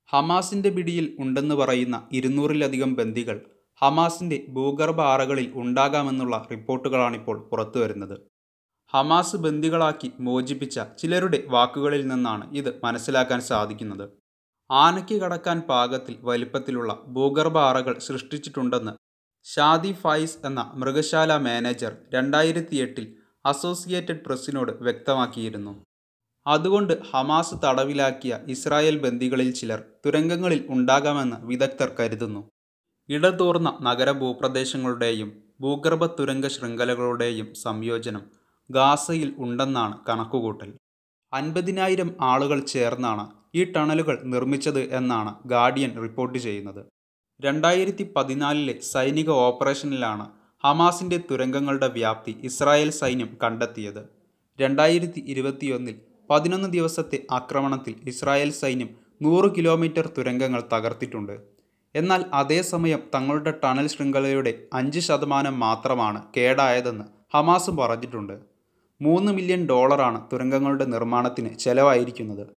ഹമാസിന്റെ പിടിയിൽ ഉണ്ടെന്ന് പറയുന്ന ഇരുന്നൂറിലധികം ബന്ദികൾ ഹമാസിന്റെ ഭൂഗർഭ അറകളിൽ ഉണ്ടാകാമെന്നുള്ള റിപ്പോർട്ടുകളാണിപ്പോൾ പുറത്തുവരുന്നത് ഹമാസ് ബന്ദികളാക്കി മോചിപ്പിച്ച ചിലരുടെ വാക്കുകളിൽ നിന്നാണ് ഇത് മനസ്സിലാക്കാൻ സാധിക്കുന്നത് ആനയ്ക്ക് കടക്കാൻ പാകത്തിൽ വലിപ്പത്തിലുള്ള ഭൂഗർഭ അറകൾ സൃഷ്ടിച്ചിട്ടുണ്ടെന്ന് ഷാദി ഫായിസ് എന്ന മൃഗശാല മാനേജർ രണ്ടായിരത്തി എട്ടിൽ അസോസിയേറ്റഡ് പ്രസ്സിനോട് വ്യക്തമാക്കിയിരുന്നു അതുകൊണ്ട് ഹമാസ് തടവിലാക്കിയ ഇസ്രായേൽ ബന്ദികളിൽ ചിലർ തുരങ്കങ്ങളിൽ ഉണ്ടാകാമെന്ന് വിദഗ്ധർ കരുതുന്നു ഇടതൂർന്ന നഗരഭൂപ്രദേശങ്ങളുടെയും ഭൂഗർഭ തുരങ്ക ശൃംഖലകളുടെയും സംയോജനം ഗാസയിൽ ഉണ്ടെന്നാണ് കണക്കുകൂട്ടൽ അൻപതിനായിരം ആളുകൾ ചേർന്നാണ് ഈ ടണലുകൾ നിർമ്മിച്ചത് എന്നാണ് ഗാർഡിയൻ റിപ്പോർട്ട് ചെയ്യുന്നത് രണ്ടായിരത്തി പതിനാലിലെ സൈനിക ഓപ്പറേഷനിലാണ് ഹമാസിന്റെ തുരങ്കങ്ങളുടെ വ്യാപ്തി ഇസ്രായേൽ സൈന്യം കണ്ടെത്തിയത് രണ്ടായിരത്തി ഇരുപത്തിയൊന്നിൽ പതിനൊന്ന് ദിവസത്തെ ആക്രമണത്തിൽ ഇസ്രായേൽ സൈന്യം നൂറ് കിലോമീറ്റർ തുരങ്കങ്ങൾ തകർത്തിട്ടുണ്ട് എന്നാൽ അതേസമയം തങ്ങളുടെ ടണൽ ശൃംഖലയുടെ അഞ്ച് ശതമാനം മാത്രമാണ് കേടായതെന്ന് ഹമാസും പറഞ്ഞിട്ടുണ്ട് മൂന്ന് മില്യൺ ഡോളറാണ് തുരങ്കങ്ങളുടെ നിർമ്മാണത്തിന് ചെലവായിരിക്കുന്നത്